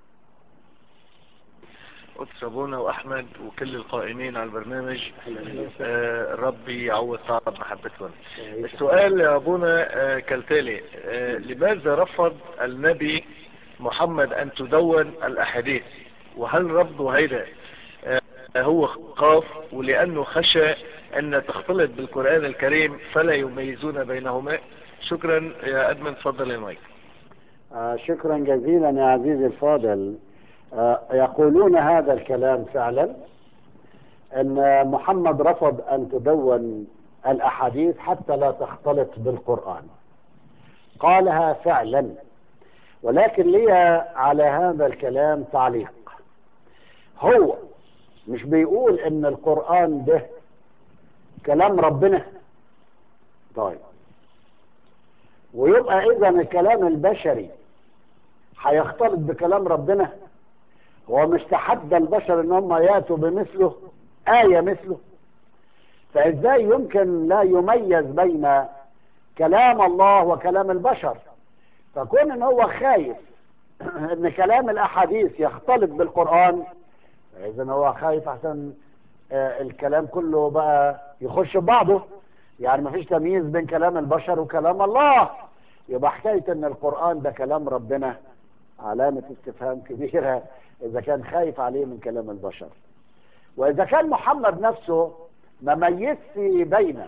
قدس أبونا وأحمد وكل القائمين على البرنامج آه ربي يعوض تعب محبتهم السؤال يا أبونا آه كالتالي آه لماذا رفض النبي محمد أن تدون الأحاديث وهل رفضه هيدا آه هو خاف ولأنه خشى أن تختلط بالقرآن الكريم فلا يميزون بينهما شكرا يا أدمن تفضل يا مايك آه شكرا جزيلا يا عزيزي الفاضل آه يقولون هذا الكلام فعلا ان محمد رفض ان تدون الاحاديث حتى لا تختلط بالقران قالها فعلا ولكن لي على هذا الكلام تعليق هو مش بيقول ان القران ده كلام ربنا طيب ويبقى اذا الكلام البشري هيختلط بكلام ربنا هو مش تحدى البشر ان هم ياتوا بمثله آية مثله فازاي يمكن لا يميز بين كلام الله وكلام البشر فكون ان هو خايف ان كلام الاحاديث يختلط بالقرآن اذا هو خايف عشان آه، الكلام كله بقى يخش بعضه يعني مفيش تمييز بين كلام البشر وكلام الله يبقى حكاية ان القرآن ده كلام ربنا علامة استفهام كبيرة اذا كان خايف عليه من كلام البشر واذا كان محمد نفسه ما ميزش بين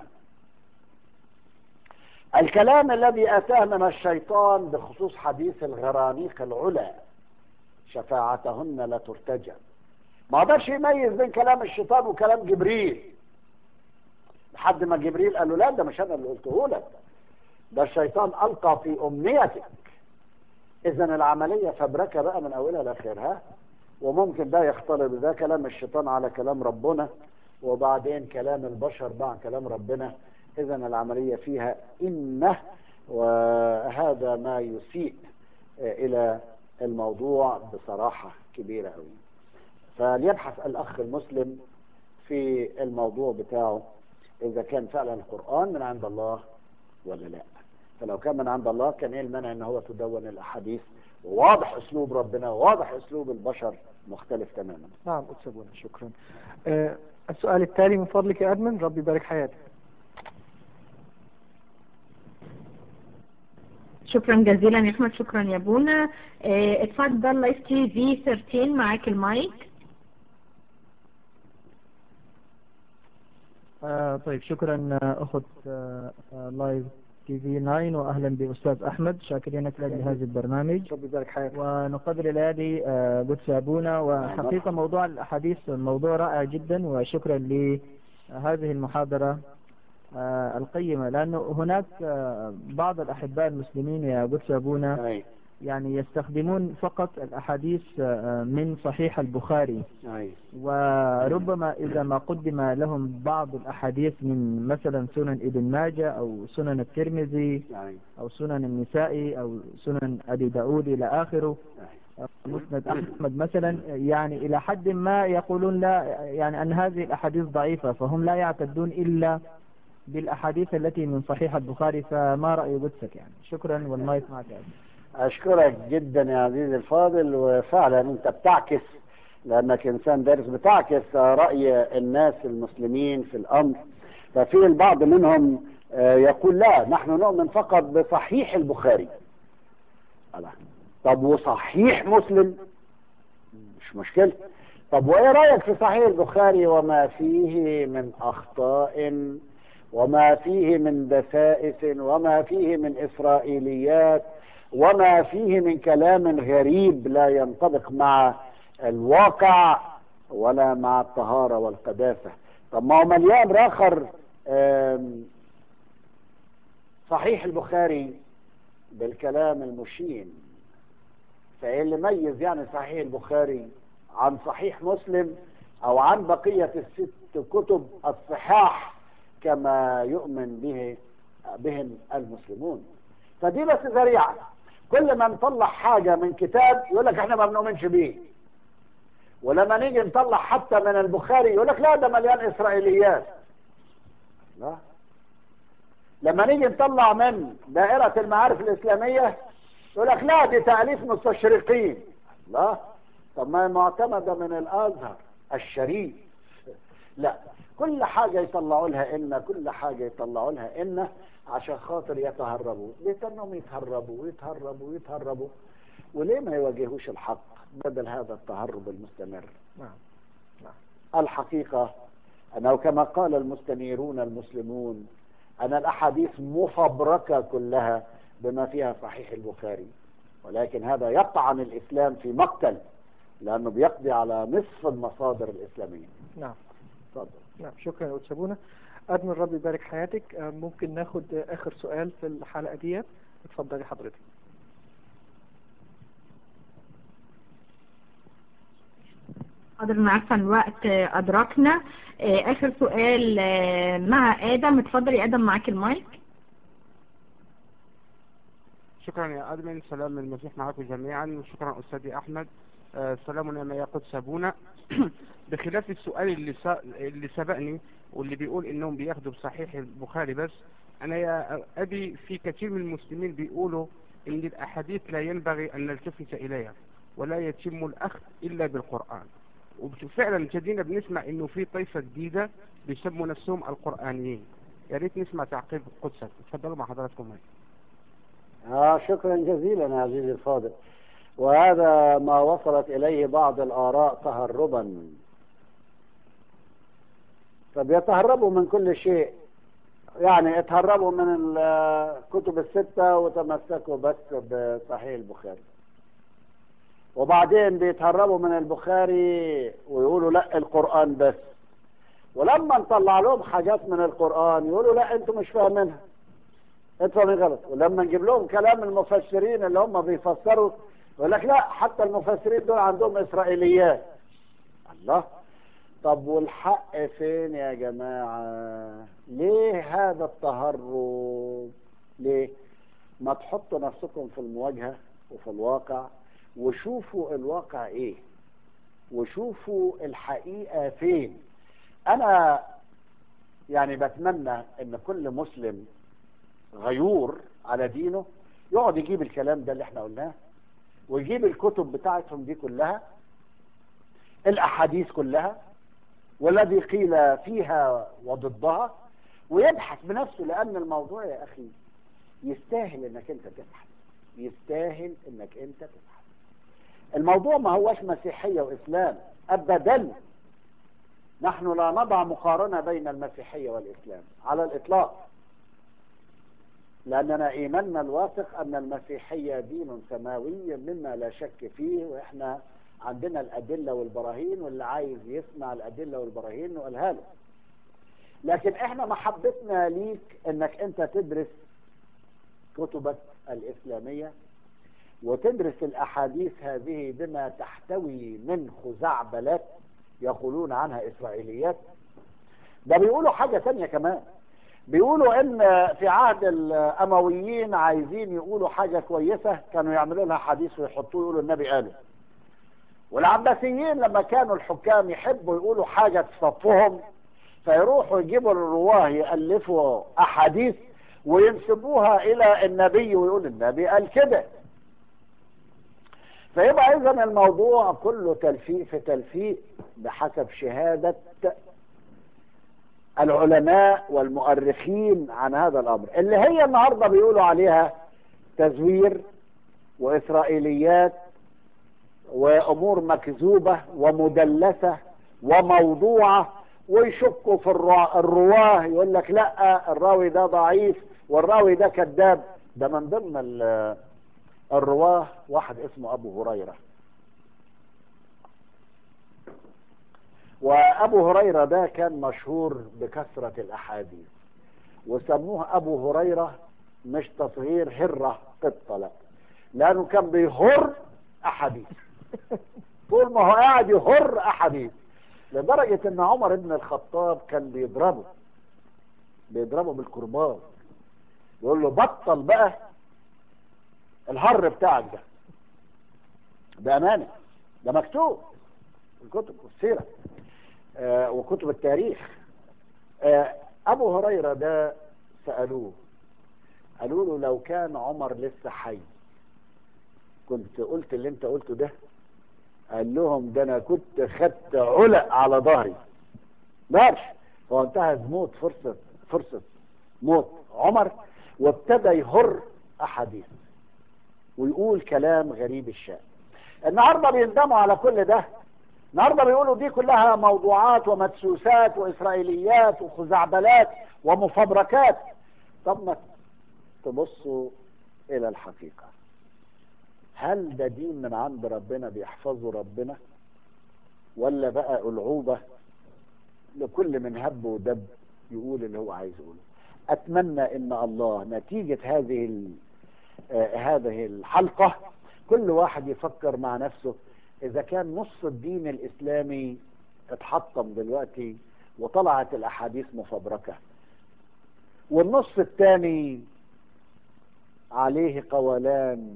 الكلام الذي اتاه من الشيطان بخصوص حديث الغرانيق العلا شفاعتهن لا ترتجى ما قدرش يميز بين كلام الشيطان وكلام جبريل لحد ما جبريل قال له لا ده مش انا اللي قلته لك ده الشيطان القى في امنيتك اذا العمليه فبركه بقى من اولها لاخرها وممكن ده يختلط ده كلام الشيطان على كلام ربنا وبعدين كلام البشر مع كلام ربنا اذا العمليه فيها انه وهذا ما يسيء الى الموضوع بصراحه كبيره قوي فليبحث الاخ المسلم في الموضوع بتاعه اذا كان فعلا القران من عند الله ولا لا فلو كان من عند الله كان ايه المانع ان هو تدون الاحاديث وواضح اسلوب ربنا وواضح اسلوب البشر مختلف تماما نعم أتسبونا شكرا آه السؤال التالي من فضلك يا أدمن ربي يبارك حياتك شكرا جزيلا يا احمد شكرا يا بونا اه اتفضل لايف تي في 13 معاك المايك آه طيب شكرا آه، اخت آه آه، لايف تي في 9 واهلا باستاذ احمد شاكرين لك لهذا البرنامج ربي يبارك حياتك ونقدر الايادي آه قدس ابونا وحقيقه موضوع الاحاديث موضوع رائع جدا وشكرا لهذه المحاضره آه القيمه لانه هناك آه بعض الاحباء المسلمين يا قدس ابونا اي يعني يستخدمون فقط الاحاديث آه من صحيح البخاري اي وربما إذا ما قدم لهم بعض الأحاديث من مثلا سنن ابن ماجه أو سنن الترمذي اي أو سنن النسائي أو سنن أبي داود إلى آخره اي أو مسند أحمد مثلا يعني إلى حد ما يقولون لا يعني أن هذه الأحاديث ضعيفة فهم لا يعتدون إلا بالأحاديث التي من صحيح البخاري فما رأي قدسك يعني شكرا والمايك معك يا أبي. اشكرك جدا يا عزيزي الفاضل وفعلا انت بتعكس لانك انسان دارس بتعكس راي الناس المسلمين في الامر ففي البعض منهم آه، يقول لا نحن نؤمن فقط بصحيح البخاري الله. طب وصحيح مسلم مش مشكله طب وايه رايك في صحيح البخاري وما فيه من اخطاء وما فيه من دسائس وما فيه من اسرائيليات وما فيه من كلام غريب لا ينطبق مع الواقع ولا مع الطهاره والقداسه طب ما هو مليان راخر آم، صحيح البخاري بالكلام المشين فايه اللي ميز يعني صحيح البخاري عن صحيح مسلم او عن بقية الست كتب الصحاح كما يؤمن به بهم المسلمون فدي بس ذريعة كل ما نطلع حاجة من كتاب يقول لك احنا ما بنؤمنش بيه ولما نيجي نطلع حتى من البخاري يقول لك لا ده مليان اسرائيليات لا لما نيجي نطلع من دائرة المعارف الإسلامية يقول لك لا دي تأليف مستشرقين لا طب ما هي معتمدة من الأزهر الشريف لا كل حاجة يطلعوا لها إن كل حاجة يطلعوا لها إن عشان خاطر يتهربوا لأنهم يتهربوا ويتهربوا ويتهربوا وليه ما يواجهوش الحق بدل هذا التهرب المستمر نعم الحقيقة أنه كما قال المستنيرون المسلمون أن الأحاديث مفبركة كلها بما فيها صحيح البخاري ولكن هذا يطعن الإسلام في مقتل لأنه بيقضي على نصف المصادر الإسلامية نعم تفضل نعم شكرا يا أستاذ سابونا أدمن الرب يبارك حياتك آه، ممكن ناخد آه، آخر سؤال في الحلقة ديت اتفضلي حضرتك حاضر أنا عارفة الوقت آه، أدركنا آه، آخر سؤال آه، مع آدم اتفضل يا آدم معاك المايك شكرا يا أدمن سلام المسيح معكم جميعا وشكرا أستاذي أحمد آه، سلام ما يقود سابونا بخلاف السؤال اللي سا... اللي سبقني واللي بيقول إنهم بياخدوا بصحيح البخاري بس أنا يا أبي في كثير من المسلمين بيقولوا إن الأحاديث لا ينبغي أن نلتفت إليها ولا يتم الأخذ إلا بالقرآن وفعلا ابتدينا بنسمع إنه في طائفة جديدة بيسموا نفسهم القرآنيين يا ريت نسمع تعقيب قدسك اتفضلوا مع حضراتكم معي. آه شكرا جزيلا يا عزيزي الفاضل وهذا ما وصلت إليه بعض الآراء تهربا فبيتهربوا من كل شيء يعني اتهربوا من الكتب الستة وتمسكوا بس بصحيح البخاري وبعدين بيتهربوا من البخاري ويقولوا لا القرآن بس ولما نطلع لهم حاجات من القرآن يقولوا لا انتوا مش فاهمينها انتوا فاهمين غلط ولما نجيب لهم كلام المفسرين اللي هم بيفسروا يقول لك لا حتى المفسرين دول عندهم اسرائيليات الله طب والحق فين يا جماعة ليه هذا التهرب ليه ما تحطوا نفسكم في المواجهة وفي الواقع وشوفوا الواقع ايه وشوفوا الحقيقة فين انا يعني بتمنى ان كل مسلم غيور على دينه يقعد يجيب الكلام ده اللي احنا قلناه ويجيب الكتب بتاعتهم دي كلها الاحاديث كلها والذي قيل فيها وضدها ويبحث بنفسه لان الموضوع يا اخي يستاهل انك انت تبحث يستاهل انك انت تبحث الموضوع ما هوش مسيحية واسلام ابدا نحن لا نضع مقارنة بين المسيحية والاسلام على الاطلاق لأننا إيماننا الواثق أن المسيحية دين سماوي مما لا شك فيه وإحنا عندنا الأدلة والبراهين واللي عايز يسمع الأدلة والبراهين نقولها له لكن إحنا محبتنا ليك أنك أنت تدرس كتبك الإسلامية وتدرس الأحاديث هذه بما تحتوي من خزعبلات يقولون عنها إسرائيليات ده بيقولوا حاجة ثانية كمان بيقولوا ان في عهد الامويين عايزين يقولوا حاجة كويسة كانوا يعملوا لها حديث ويحطوه يقولوا النبي قاله والعباسيين لما كانوا الحكام يحبوا يقولوا حاجة تصفهم فيروحوا يجيبوا الرواه يألفوا احاديث وينسبوها الى النبي ويقول النبي قال كده فيبقى اذا الموضوع كله تلفيق في تلفيق بحسب شهادة العلماء والمؤرخين عن هذا الامر اللي هي النهارده بيقولوا عليها تزوير واسرائيليات وامور مكذوبة ومدلسة وموضوعة ويشكوا في الروا- الرواه يقول لك لا الراوي ده ضعيف والراوي ده كذاب ده من ضمن ال- الرواه واحد اسمه ابو هريره وابو هريره ده كان مشهور بكثره الاحاديث وسموه ابو هريره مش تصغير هره قطه لا لانه كان بيهر احاديث طول ما هو قاعد يهر احاديث لدرجه ان عمر بن الخطاب كان بيضربه بيضربه بالكرباج يقول له بطل بقى الهر بتاعك ده بامانه ده مكتوب في الكتب والسيره آه وكتب التاريخ آه ابو هريره ده سالوه قالوا له لو كان عمر لسه حي كنت قلت اللي انت قلته ده قال لهم ده انا كنت خدت علق على ظهري ماشي هو انتهز موت فرصه فرصه موت عمر وابتدى يهر احاديث ويقول كلام غريب الشأن النهارده بيندموا على كل ده النهارده بيقولوا دي كلها موضوعات ومدسوسات واسرائيليات وخزعبلات ومفبركات طب ما تبصوا الى الحقيقه هل ده دين من عند ربنا بيحفظه ربنا ولا بقى ألعوبة لكل من هب ودب يقول اللي هو عايز يقوله أتمنى إن الله نتيجة هذه ال- آه هذه الحلقة كل واحد يفكر مع نفسه إذا كان نص الدين الإسلامي اتحطم دلوقتي وطلعت الأحاديث مفبركة والنص الثاني عليه قولان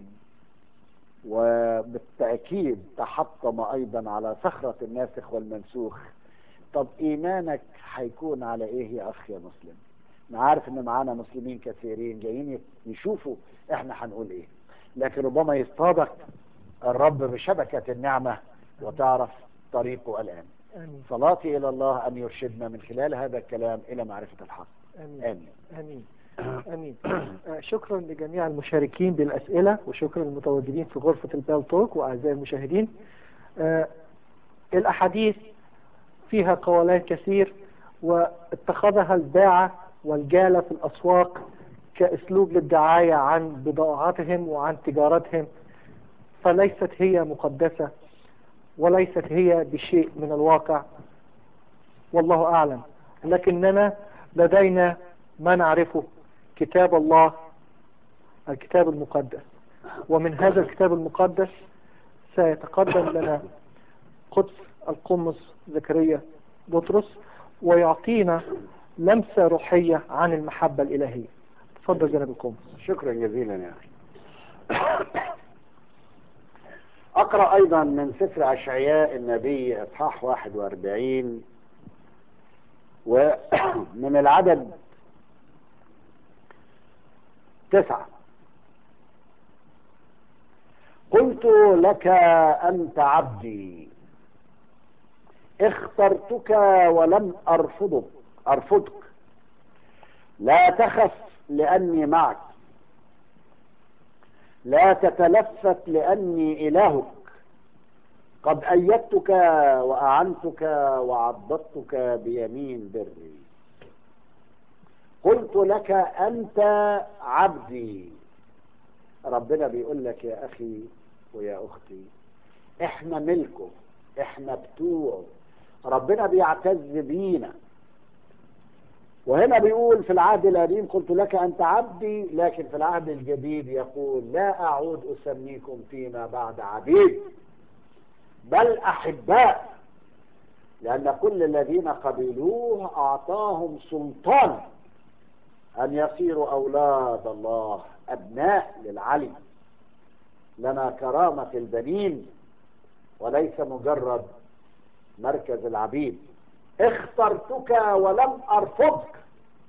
وبالتأكيد تحطم أيضا على صخرة الناسخ والمنسوخ طب إيمانك هيكون على إيه يا أخ يا مسلم أنا عارف إن معانا مسلمين كثيرين جايين يشوفوا إحنا هنقول إيه لكن ربما يصطادك الرب بشبكة النعمة وتعرف طريقه الآن آمين صلاتي إلى الله أن يرشدنا من خلال هذا الكلام إلى معرفة الحق آمين آمين آمين آمين آه، شكرا لجميع المشاركين بالأسئلة وشكرا للمتواجدين في غرفة البال توك وأعزائي المشاهدين آه، الأحاديث فيها قولان كثير واتخذها الباعة والجالة في الأسواق كأسلوب للدعاية عن بضاعتهم وعن تجارتهم فليست هي مقدسة وليست هي بشيء من الواقع والله أعلم لكننا لدينا ما نعرفه كتاب الله الكتاب المقدس ومن هذا الكتاب المقدس سيتقدم لنا قدس القمص زكريا بطرس ويعطينا لمسة روحية عن المحبة الإلهية تفضل جناب القمص شكرا جزيلا يا أخي أقرأ أيضا من سفر أشعياء النبي إصحاح 41 ومن العدد تسعة قلت لك أنت عبدي اخترتك ولم أرفضك أرفضك لا تخف لأني معك لا تتلفت لأني إلهك قد أيدتك وأعنتك وعضدتك بيمين بري قلت لك أنت عبدي ربنا بيقول لك يا أخي ويا أختي إحنا ملكه إحنا بتوعه ربنا بيعتز بينا وهنا بيقول في العهد القديم قلت لك أنت عبدي لكن في العهد الجديد يقول لا أعود أسميكم فيما بعد عبيد بل أحباء لأن كل الذين قبلوه أعطاهم سلطان أن يصيروا أولاد الله أبناء للعلي لنا كرامة البنين وليس مجرد مركز العبيد اخترتك ولم أرفضك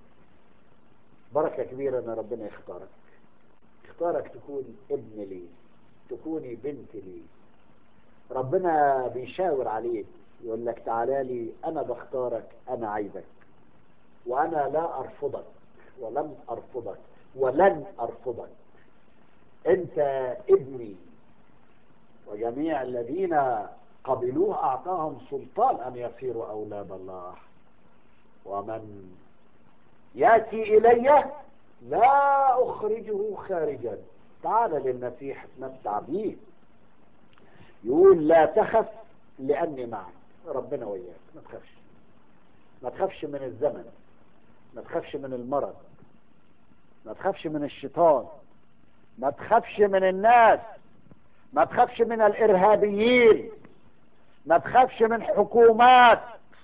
بركة كبيرة أن ربنا يختارك اختارك تكون ابن لي تكوني بنت لي ربنا بيشاور عليك يقول لك تعالى لي أنا بختارك أنا عايزك وأنا لا أرفضك ولم أرفضك ولن أرفضك أنت ابني وجميع الذين قبلوه أعطاهم سلطان أن يصيروا أولاد الله ومن يأتي إلي لا أخرجه خارجا تعال للمسيح اتمتع بيه يقول لا تخف لأني معك ربنا وياك ما تخافش ما تخافش من الزمن ما تخافش من المرض ما تخافش من الشيطان ما تخافش من الناس ما تخافش من الإرهابيين ما تخافش من حكومات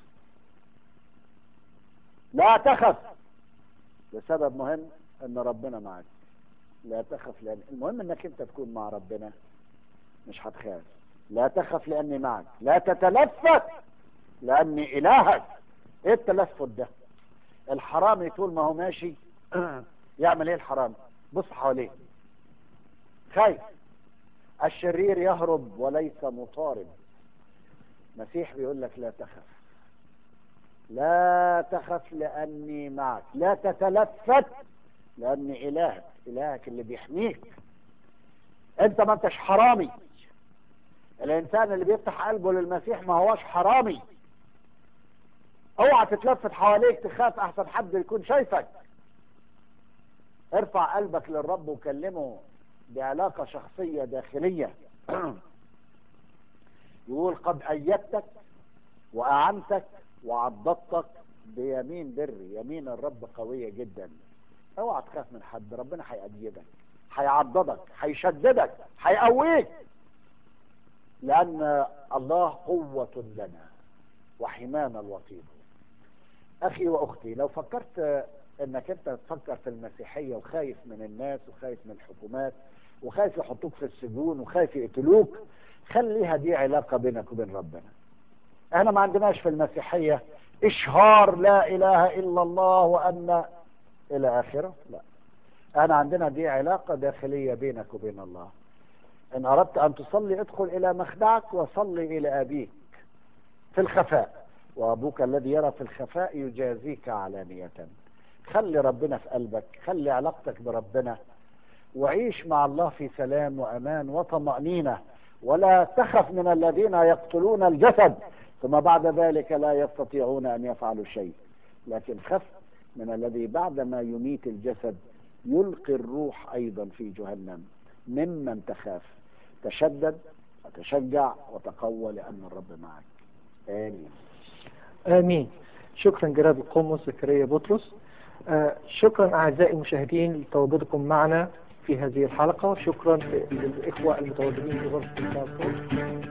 لا تخف لسبب مهم ان ربنا معك لا تخف لان المهم انك انت تكون مع ربنا مش هتخاف لا تخف لاني معك لا تتلفت لاني الهك ايه التلفت ده الحرامي طول ما هو ماشي يعمل ايه الحرامي بص حواليه خايف الشرير يهرب وليس مطارد مسيح بيقول لك لا تخف لا تخف لاني معك لا تتلفت لاني الهك الهك اللي بيحميك انت ما انتش حرامي الانسان اللي بيفتح قلبه للمسيح ما هوش حرامي اوعى تتلفت حواليك تخاف احسن حد يكون شايفك ارفع قلبك للرب وكلمه بعلاقة شخصية داخلية يقول قد أيدتك وأعنتك وعضدتك بيمين بري يمين الرب قوية جدا اوعى تخاف من حد ربنا هيأيدك هيعضدك هيشددك هيقويك لأن الله قوة لنا وحمانا الوطيد أخي وأختي لو فكرت انك انت تفكر في المسيحية وخايف من الناس وخايف من الحكومات وخايف يحطوك في السجون وخايف يقتلوك خليها دي علاقة بينك وبين ربنا احنا ما عندناش في المسيحية اشهار لا اله الا الله وان الى اخره لا انا عندنا دي علاقة داخلية بينك وبين الله ان اردت ان تصلي ادخل الى مخدعك وصلي الى ابيك في الخفاء وابوك الذي يرى في الخفاء يجازيك علانية خلي ربنا في قلبك خلي علاقتك بربنا وعيش مع الله في سلام وامان وطمأنينة ولا تخف من الذين يقتلون الجسد ثم بعد ذلك لا يستطيعون ان يفعلوا شيء لكن خف من الذي بعدما يميت الجسد يلقي الروح ايضا في جهنم ممن تخاف تشدد وتشجع وتقوى لان الرب معك امين آمين شكرا جناب القمص زكريا بطرس آه شكرا أعزائي المشاهدين لتواجدكم معنا في هذه الحلقة شكرا للإخوة المتواجدين في غرفة التعاطف